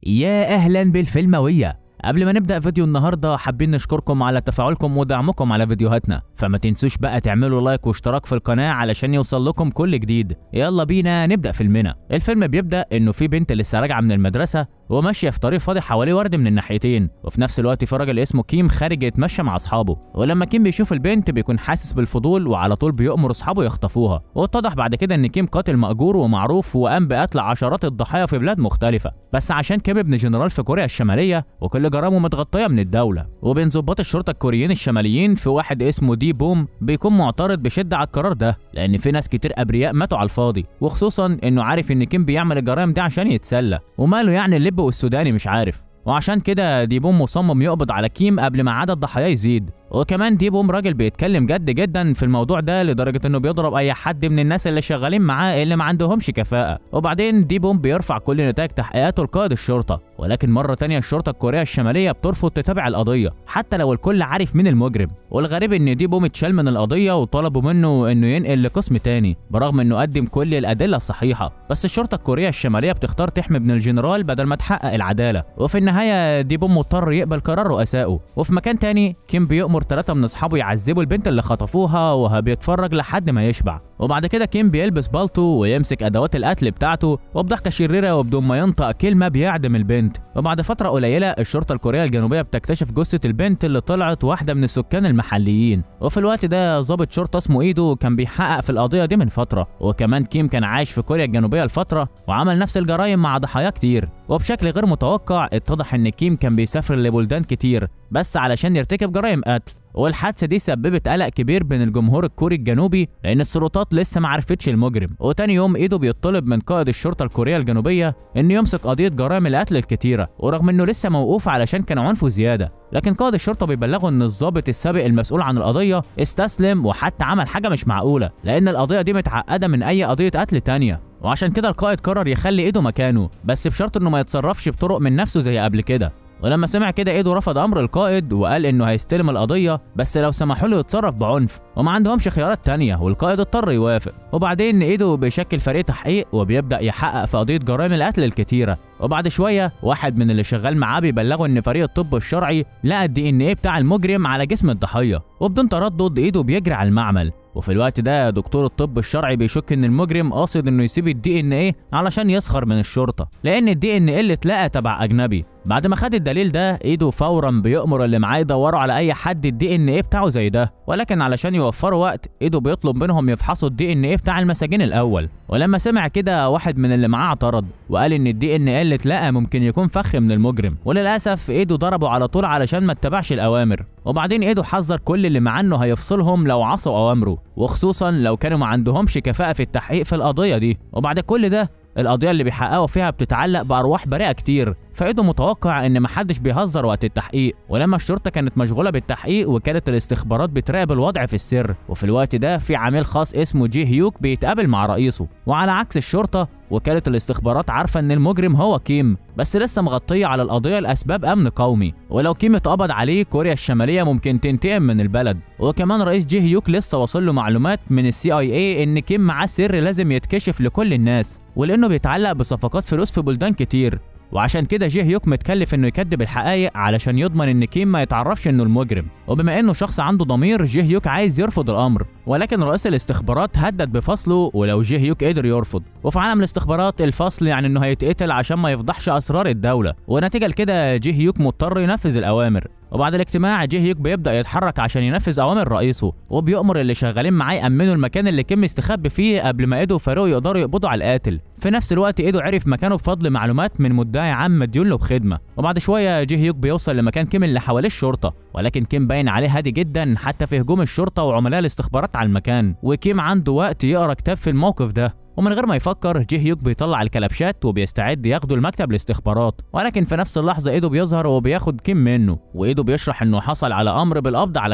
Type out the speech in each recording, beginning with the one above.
يا اهلا بالفيلمويه قبل ما نبدا فيديو النهارده حابين نشكركم على تفاعلكم ودعمكم على فيديوهاتنا فما تنسوش بقى تعملوا لايك واشتراك في القناه علشان يوصل لكم كل جديد يلا بينا نبدا فيلمنا الفيلم بيبدا انه في بنت لسه راجعه من المدرسه وماشيه في طريق فاضي حواليه ورد من الناحيتين وفي نفس الوقت في راجل اسمه كيم خارج يتمشى مع اصحابه ولما كيم بيشوف البنت بيكون حاسس بالفضول وعلى طول بيأمر اصحابه يخطفوها واتضح بعد كده ان كيم قاتل مأجور ومعروف وقام بقتل عشرات الضحايا في بلاد مختلفه بس عشان كيم ابن جنرال في كوريا الشماليه وكل جرامه متغطيه من الدوله وبين ضباط الشرطه الكوريين الشماليين في واحد اسمه دي بوم بيكون معترض بشده على القرار ده لان في ناس كتير ابرياء ماتوا على الفاضي وخصوصا انه عارف ان كيم بيعمل الجرائم دي عشان يتسلى وماله يعني اللب والسوداني مش عارف وعشان كده ديبوم مصمم يقبض على كيم قبل ما عدد ضحاياه يزيد وكمان ديبوم راجل بيتكلم جد جدا في الموضوع ده لدرجه انه بيضرب اي حد من الناس اللي شغالين معاه اللي ما عندهمش كفاءه وبعدين ديبوم بيرفع كل نتائج تحقيقاته لقائد الشرطه ولكن مره تانية الشرطه الكوريه الشماليه بترفض تتابع القضيه حتى لو الكل عارف مين المجرم والغريب ان ديبوم اتشال من القضيه وطلبوا منه انه ينقل لقسم تاني برغم انه قدم كل الادله الصحيحه بس الشرطه الكوريه الشماليه بتختار تحمي ابن الجنرال بدل ما تحقق العداله وفي النهايه ديبوم مضطر يقبل قرار رؤسائه وفي مكان تاني كيم بيأمر ثلاثة من أصحابه يعذبوا البنت اللي خطفوها وهو بيتفرج لحد ما يشبع وبعد كده كيم بيلبس بالطو ويمسك أدوات القتل بتاعته وبضحكة شريرة وبدون ما ينطق كلمة بيعدم البنت وبعد فترة قليلة الشرطة الكورية الجنوبية بتكتشف جثة البنت اللي طلعت واحدة من السكان المحليين وفي الوقت ده ضابط شرطة اسمه إيدو كان بيحقق في القضية دي من فترة وكمان كيم كان عايش في كوريا الجنوبية لفترة وعمل نفس الجرائم مع ضحايا كتير وبشكل غير متوقع اتضح ان كيم كان بيسافر لبلدان كتير بس علشان يرتكب جرائم قتل والحادثه دي سببت قلق كبير بين الجمهور الكوري الجنوبي لان السلطات لسه ما عرفتش المجرم وتاني يوم ايدو بيطلب من قائد الشرطه الكوريه الجنوبيه انه يمسك قضيه جرائم القتل الكتيره ورغم انه لسه موقوف علشان كان عنفه زياده لكن قائد الشرطه بيبلغه ان الضابط السابق المسؤول عن القضيه استسلم وحتى عمل حاجه مش معقوله لان القضيه دي متعقده من اي قضيه قتل تانيه وعشان كده القائد قرر يخلي ايده مكانه بس بشرط انه ما يتصرفش بطرق من نفسه زي قبل كده ولما سمع كده ايدو رفض امر القائد وقال انه هيستلم القضيه بس لو سمحوا له يتصرف بعنف وما عندهمش خيارات تانية والقائد اضطر يوافق وبعدين ايدو بيشكل فريق تحقيق وبيبدا يحقق في قضيه جرائم القتل الكتيره وبعد شويه واحد من اللي شغال معاه بيبلغه ان فريق الطب الشرعي لقى الدي ان ايه بتاع المجرم على جسم الضحيه وبدون تردد ايدو بيجري على المعمل وفي الوقت ده دكتور الطب الشرعي بيشك ان المجرم قاصد انه يسيب الدي ان ايه علشان يسخر من الشرطه لان الدي ان ايه اللي اتلقى تبع اجنبي بعد ما خد الدليل ده ايده فورا بيأمر اللي معاه يدوروا على اي حد الدي ان ايه بتاعه زي ده ولكن علشان يوفروا وقت ايده بيطلب منهم يفحصوا الدي ان ايه بتاع المساجين الاول ولما سمع كده واحد من اللي معاه اعترض وقال ان الدي ان ايه اللي اتلقى ممكن يكون فخ من المجرم وللاسف ايده ضربه على طول علشان ما اتبعش الاوامر وبعدين ايده حذر كل اللي معاه انه هيفصلهم لو عصوا اوامره وخصوصا لو كانوا ما عندهمش كفاءه في التحقيق في القضيه دي وبعد كل ده القضيه اللي بيحققوا فيها بتتعلق بارواح بريئه كتير فايده متوقع ان محدش بيهزر وقت التحقيق ولما الشرطه كانت مشغوله بالتحقيق وكانت الاستخبارات بتراقب الوضع في السر وفي الوقت ده في عميل خاص اسمه جي هيوك بيتقابل مع رئيسه وعلى عكس الشرطه وكالة الاستخبارات عارفة إن المجرم هو كيم بس لسه مغطية على القضية لأسباب أمن قومي ولو كيم اتقبض عليه كوريا الشمالية ممكن تنتقم من البلد وكمان رئيس جي هيوك لسه واصل له معلومات من السي اي اي إن كيم معاه سر لازم يتكشف لكل الناس ولأنه بيتعلق بصفقات فلوس في بلدان كتير وعشان كده جي هيوك متكلف انه يكذب الحقائق علشان يضمن ان كيم ما يتعرفش انه المجرم وبما انه شخص عنده ضمير جي هيوك عايز يرفض الامر ولكن رئيس الاستخبارات هدد بفصله ولو جي هيوك قدر يرفض وفي عالم الاستخبارات الفصل يعني انه هيتقتل عشان ما يفضحش اسرار الدوله ونتيجه لكده جي هيوك مضطر ينفذ الاوامر وبعد الاجتماع جي هيوك بيبدا يتحرك عشان ينفذ اوامر رئيسه وبيأمر اللي شغالين معاه يأمنوا المكان اللي كيم استخبى فيه قبل ما ايدو وفاروق يقدروا يقبضوا على القاتل في نفس الوقت ايدو عرف مكانه بفضل معلومات من مدعي عام مديون له بخدمه وبعد شويه جي هيوك بيوصل لمكان كيم اللي حواليه الشرطه ولكن كيم باين عليه هادي جدا حتى في هجوم الشرطه وعملاء الاستخبارات على المكان وكيم عنده وقت يقرا كتاب في الموقف ده ومن غير ما يفكر جي هيوك بيطلع الكلبشات وبيستعد ياخده المكتب الاستخبارات ولكن في نفس اللحظه ايده بيظهر وبياخد كيم منه وايده بيشرح انه حصل على امر بالقبض على كيم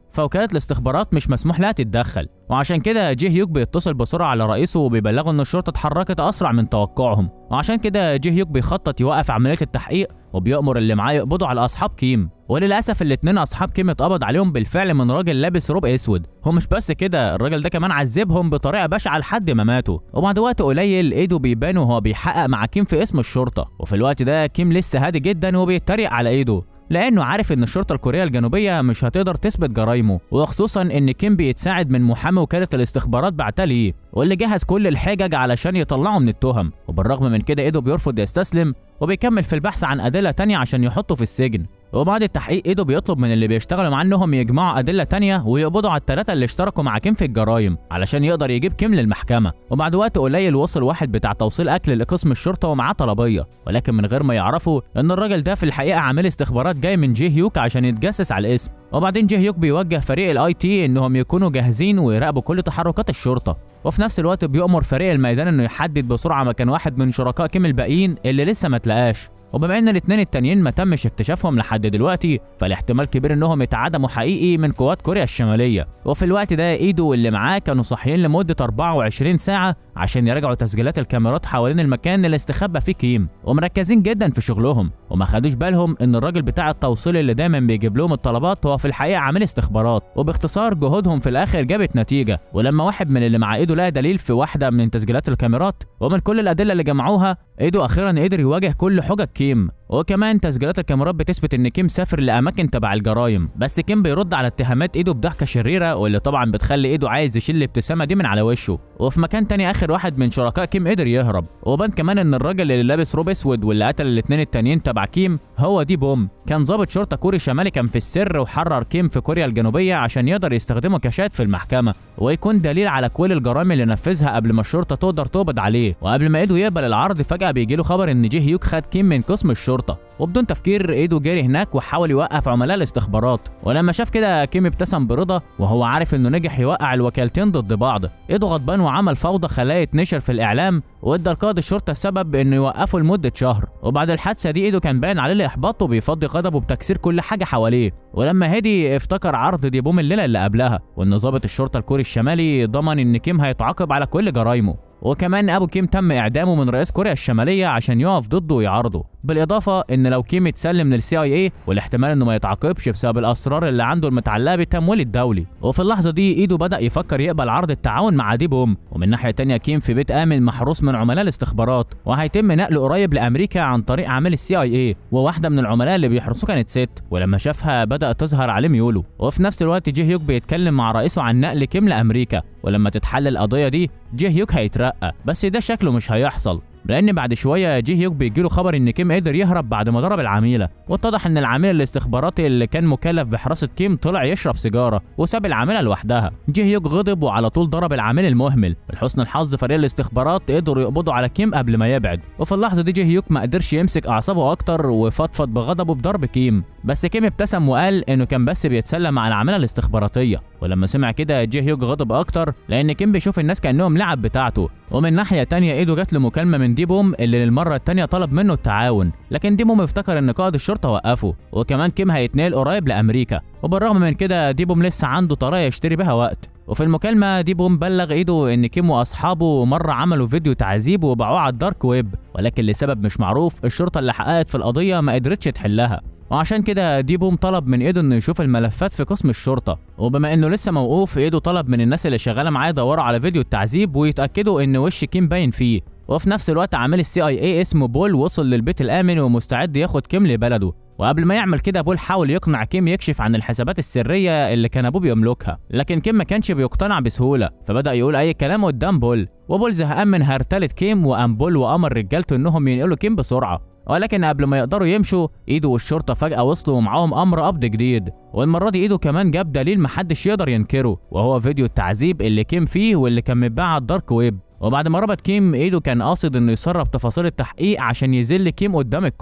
فوكالة الاستخبارات مش مسموح لها تتدخل وعشان كده جيه هيوك بيتصل بسرعة على رئيسه وبيبلغه ان الشرطة اتحركت اسرع من توقعهم وعشان كده جيه هيوك بيخطط يوقف عملية التحقيق وبيأمر اللي معاه يقبضوا على اصحاب كيم وللاسف الاتنين اصحاب كيم اتقبض عليهم بالفعل من راجل لابس روب اسود هو مش بس كده الراجل ده كمان عذبهم بطريقه بشعه لحد ما ماتوا وبعد وقت قليل ايده بيبان وهو بيحقق مع كيم في اسم الشرطه وفي الوقت ده كيم لسه هادي جدا وبيتريق على ايده لانه عارف ان الشرطه الكوريه الجنوبيه مش هتقدر تثبت جرايمه وخصوصا ان كيم بيتساعد من محامي وكاله الاستخبارات بعتها ليه واللي جهز كل الحجج علشان يطلعه من التهم وبالرغم من كده ايده بيرفض يستسلم وبيكمل في البحث عن ادله تانية عشان يحطه في السجن وبعد التحقيق ايدو بيطلب من اللي بيشتغلوا معاه انهم يجمعوا ادله تانية ويقبضوا على الثلاثه اللي اشتركوا مع كيم في الجرايم علشان يقدر يجيب كيم للمحكمه وبعد وقت قليل وصل واحد بتاع توصيل اكل لقسم الشرطه ومعاه طلبيه ولكن من غير ما يعرفوا ان الراجل ده في الحقيقه عامل استخبارات جاي من جي هيوك عشان يتجسس على الاسم وبعدين جي هيوك بيوجه فريق الاي تي انهم يكونوا جاهزين ويراقبوا كل تحركات الشرطه وفي نفس الوقت بيأمر فريق الميدان انه يحدد بسرعه مكان واحد من شركاء كيم الباقيين اللي لسه ما اتلقاش وبما ان الاثنين التانيين ما تمش اكتشافهم لحد دلوقتي فالاحتمال كبير انهم اتعدموا حقيقي من قوات كوريا الشماليه وفي الوقت ده ايدو واللي معاه كانوا صاحيين لمده 24 ساعه عشان يراجعوا تسجيلات الكاميرات حوالين المكان اللي استخبى فيه كيم ومركزين جدا في شغلهم وما خدوش بالهم ان الراجل بتاع التوصيل اللي دايما بيجيب لهم الطلبات هو في الحقيقه عامل استخبارات وباختصار جهودهم في الاخر جابت نتيجه ولما واحد من اللي مع ايدو لقى دليل في واحده من تسجيلات الكاميرات ومن كل الادله اللي جمعوها ايدو اخيرا قدر يواجه كل حجج كيم وكمان تسجيلات الكاميرات بتثبت ان كيم سافر لاماكن تبع الجرايم بس كيم بيرد على اتهامات ايدو بضحكه شريره واللي طبعا بتخلي ايدو عايز يشيل الابتسامه دي من على وشه وفي مكان تاني اخر واحد من شركاء كيم قدر يهرب وبان كمان ان الراجل اللي لابس روب اسود واللي قتل الاثنين التانيين تبع كيم هو دي بوم كان ضابط شرطه كوري شمالي كان في السر وحرر كيم في كوريا الجنوبيه عشان يقدر يستخدمه كشاهد في المحكمه ويكون دليل على كل الجرائم اللي نفذها قبل ما الشرطه تقدر تقبض عليه وقبل ما ايدو يقبل العرض فجاه بيجي له خبر ان جي هيوك خد كيم من قسم الشرطه وبدون تفكير ايدو جري هناك وحاول يوقف عملاء الاستخبارات ولما شاف كده كيم ابتسم برضا وهو عارف انه نجح يوقع الوكالتين ضد بعض ايدو غضبان وعمل فوضى خلاه يتنشر في الاعلام وادى لقائد الشرطه السبب انه يوقفه لمده شهر وبعد الحادثه دي ايدو كان باين عليه الاحباط وبيفضي غضبه بتكسير كل حاجه حواليه ولما هدي افتكر عرض ديبوم الليله اللي قبلها وان ضابط الشرطه الكوري الشمالي ضمن ان كيم هيتعاقب على كل جرايمه وكمان ابو كيم تم اعدامه من رئيس كوريا الشماليه عشان يقف ضده ويعارضه بالاضافه ان لو كيم اتسلم للسي اي اي والاحتمال انه ما يتعاقبش بسبب الاسرار اللي عنده المتعلقه بالتمويل الدولي وفي اللحظه دي ايده بدا يفكر يقبل عرض التعاون مع دي بوم ومن ناحيه تانية كيم في بيت امن محروس من عملاء الاستخبارات وهيتم نقله قريب لامريكا عن طريق عامل السي اي اي وواحده من العملاء اللي بيحرسوه كانت ست ولما شافها بدا تظهر عليه ميوله وفي نفس الوقت جي هيوك بيتكلم مع رئيسه عن نقل كيم لامريكا ولما تتحل القضيه دي جي هيوك هيترقى بس ده شكله مش هيحصل لان بعد شويه جي هيوك بيجيله خبر ان كيم قدر يهرب بعد ما ضرب العميله واتضح ان العميل الاستخباراتي اللي كان مكلف بحراسه كيم طلع يشرب سيجاره وساب العامله لوحدها جي هيوك غضب وعلى طول ضرب العميل المهمل لحسن الحظ فريق الاستخبارات قدروا يقبضوا على كيم قبل ما يبعد وفي اللحظه دي جي هيوك ما قدرش يمسك اعصابه اكتر وفضفض بغضبه بضرب كيم بس كيم ابتسم وقال انه كان بس بيتسلى مع العامله الاستخباراتيه ولما سمع كده جي هيوك غضب اكتر لان كيم بيشوف الناس كانهم لعب بتاعته ومن ناحيه تانية ايده جات له مكالمه من ديبوم اللي للمره التانية طلب منه التعاون لكن ديبوم افتكر ان قائد الشرطه وقفه وكمان كيم هيتنقل قريب لامريكا وبالرغم من كده ديبوم لسه عنده طريقه يشتري بيها وقت وفي المكالمة ديبوم بلغ ايده ان كيم واصحابه مرة عملوا فيديو تعذيب وباعوه على الدارك ويب ولكن لسبب مش معروف الشرطة اللي حققت في القضية ما قدرتش تحلها وعشان كده ديبوم طلب من ايده انه يشوف الملفات في قسم الشرطه وبما انه لسه موقوف ايده طلب من الناس اللي شغاله معاه يدوروا على فيديو التعذيب ويتاكدوا ان وش كيم باين فيه وفي نفس الوقت عامل السي اي اي اسمه بول وصل للبيت الامن ومستعد ياخد كيم لبلده وقبل ما يعمل كده بول حاول يقنع كيم يكشف عن الحسابات السريه اللي كان ابوه بيملكها لكن كيم ما كانش بيقتنع بسهوله فبدا يقول اي كلام قدام بول وبول زهقان من هرتله كيم وقام بول وامر رجالته انهم ينقلوا كيم بسرعه ولكن قبل ما يقدروا يمشوا ايده والشرطه فجاه وصلوا ومعاهم امر قبض جديد والمره دي ايده كمان جاب دليل محدش يقدر ينكره وهو فيديو التعذيب اللي كيم فيه واللي كان متباع على الدارك ويب وبعد ما ربط كيم ايده كان قاصد انه يسرب تفاصيل التحقيق عشان يذل كيم قدام الكل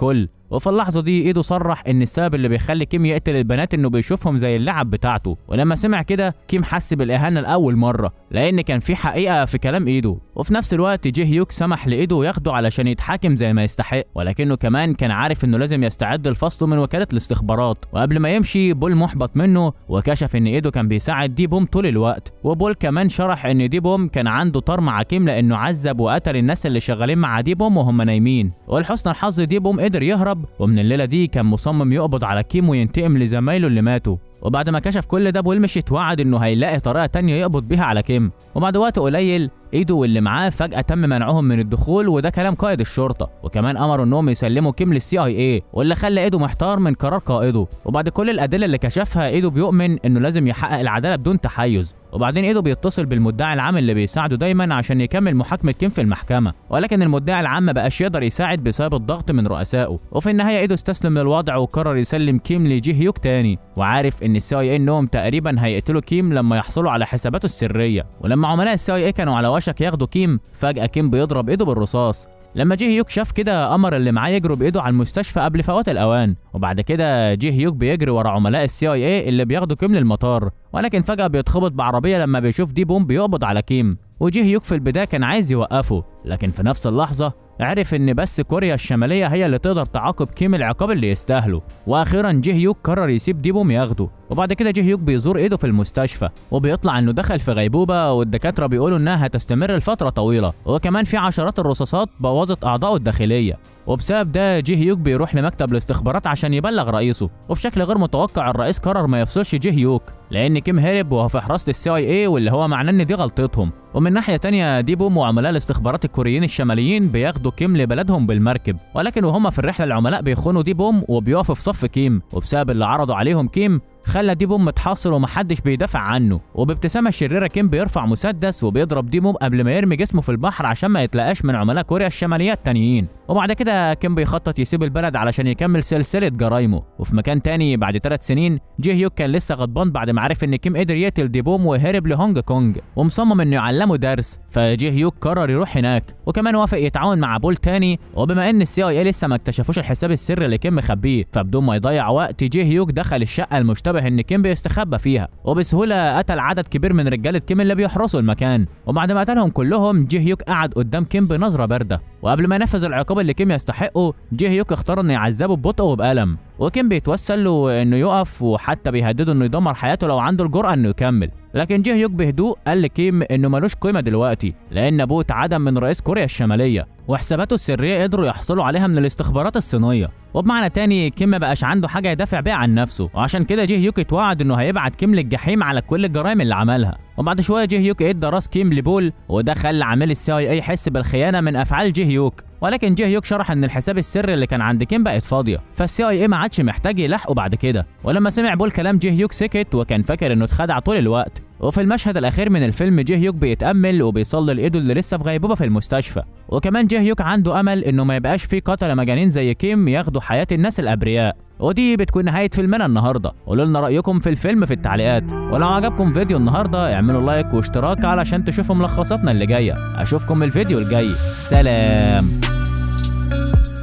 وفي اللحظه دي ايدو صرح ان السبب اللي بيخلي كيم يقتل البنات انه بيشوفهم زي اللعب بتاعته ولما سمع كده كيم حس بالاهانه لاول مره لان كان في حقيقه في كلام ايدو وفي نفس الوقت جه هيوك سمح لايدو ياخده علشان يتحاكم زي ما يستحق ولكنه كمان كان عارف انه لازم يستعد لفصله من وكاله الاستخبارات وقبل ما يمشي بول محبط منه وكشف ان ايدو كان بيساعد دي بوم طول الوقت وبول كمان شرح ان دي بوم كان عنده طار مع كيم لانه عذب وقتل الناس اللي شغالين مع دي بوم وهم نايمين ولحسن الحظ دي بوم قدر يهرب ومن الليله دي كان مصمم يقبض على كيم وينتقم لزمايله اللي ماتوا وبعد ما كشف كل ده بول مشي اتوعد انه هيلاقي طريقه تانية يقبض بيها على كيم وبعد وقت قليل ايدو واللي معاه فجاه تم منعهم من الدخول وده كلام قائد الشرطه وكمان امروا انهم يسلموا كيم للسي اي اي واللي خلى ايدو محتار من قرار قائده وبعد كل الادله اللي كشفها ايدو بيؤمن انه لازم يحقق العداله بدون تحيز وبعدين ايدو بيتصل بالمدعي العام اللي بيساعده دايما عشان يكمل محاكمه كيم في المحكمه ولكن المدعي العام ما بقاش يقدر يساعد بسبب الضغط من رؤسائه وفي النهايه ايدو استسلم للوضع وقرر يسلم كيم لجي هيوك تاني وعارف ان السي اي انهم تقريبا هيقتلوا كيم لما يحصلوا على حساباته السريه ولما عملاء السي اي كانوا على وشك ياخدوا كيم فجاه كيم بيضرب ايده بالرصاص لما جه هيوك شاف كده امر اللي معاه يجروا بايده على المستشفى قبل فوات الاوان وبعد كده جه هيوك بيجري ورا عملاء السي اي اي اللي بياخدوا كيم للمطار ولكن فجاه بيتخبط بعربيه لما بيشوف دي بوم بيقبض على كيم وجه هيوك في البدايه كان عايز يوقفه لكن في نفس اللحظه عرف ان بس كوريا الشماليه هي اللي تقدر تعاقب كيم العقاب اللي يستاهله واخيرا جه هيوك قرر يسيب ديبوم ياخده وبعد كده جه هيوك بيزور ايده في المستشفى وبيطلع انه دخل في غيبوبه والدكاتره بيقولوا انها هتستمر لفتره طويله وكمان في عشرات الرصاصات بوظت اعضائه الداخليه وبسبب ده جه هيوك بيروح لمكتب الاستخبارات عشان يبلغ رئيسه وبشكل غير متوقع الرئيس قرر ما يفصلش جه هيوك لان كيم هرب وهو في حراسه السي اي اي واللي هو معناه ان دي غلطتهم ومن ناحيه تانية ديبوم وعملاء الاستخبارات الكوريين الشماليين بياخدوا كيم لبلدهم بالمركب ولكن وهم في الرحله العملاء بيخونوا ديبوم وبيقفوا في صف كيم وبسبب اللي عرضوا عليهم كيم خلى ديبوم متحاصر ومحدش بيدافع عنه وبابتسامه شريره كيم بيرفع مسدس وبيضرب ديبوم قبل ما يرمي جسمه في البحر عشان ما يتلاقاش من عملاء كوريا الشماليه التانيين وبعد كده كيم بيخطط يسيب البلد علشان يكمل سلسله جرايمه وفي مكان تاني بعد ثلاث سنين جي هيوك كان لسه غضبان بعد ما عرف ان كيم قدر يقتل ديبوم وهرب لهونج كونج ومصمم انه يعلمه درس فجي هيوك قرر يروح هناك وكمان وافق يتعاون مع بول تاني وبما ان السي اي لسه ما اكتشفوش الحساب السري اللي كيم مخبيه فبدون ما يضيع وقت جي هيوك دخل الشقه المشتبه ان كيم بيستخبى فيها وبسهوله قتل عدد كبير من رجاله كيم اللي بيحرسوا المكان وبعد ما قتلهم كلهم جي هيوك قعد قدام كيم بنظره بارده وقبل ما ينفذ العقاب اللي كيم يستحقه جي هيوك اختار انه يعذبه ببطء وبألم وكيم بيتوسل له انه يقف وحتى بيهدده انه يدمر حياته لو عنده الجرأة انه يكمل لكن جه هيوك بهدوء قال لكيم انه ملوش قيمه دلوقتي لان ابوه اتعدم من رئيس كوريا الشماليه وحساباته السريه قدروا يحصلوا عليها من الاستخبارات الصينيه وبمعنى تاني كيم ما بقاش عنده حاجه يدافع بيها عن نفسه وعشان كده جه هيوك اتوعد انه هيبعت كيم للجحيم على كل الجرائم اللي عملها وبعد شويه جه هيوك ادى راس كيم لبول وده خلى عامل السي اي اي يحس بالخيانه من افعال جه هيوك ولكن جه هيوك شرح ان الحساب السري اللي كان عند كيم بقت فاضيه فالسي اي اي ما عادش محتاج يلاحقه بعد كده ولما سمع بول كلام جه هيوك سكت وكان فاكر انه اتخدع طول الوقت وفي المشهد الاخير من الفيلم جه هيوك بيتامل وبيصلي لايده اللي لسه في غيبوبه في المستشفى وكمان جه هيوك عنده امل انه ما يبقاش في قتله مجانين زي كيم ياخدوا حياه الناس الابرياء ودي بتكون نهايه فيلمنا النهارده قولوا لنا رايكم في الفيلم في التعليقات ولو عجبكم فيديو النهارده اعملوا لايك واشتراك علشان تشوفوا ملخصاتنا اللي جايه اشوفكم الفيديو الجاي سلام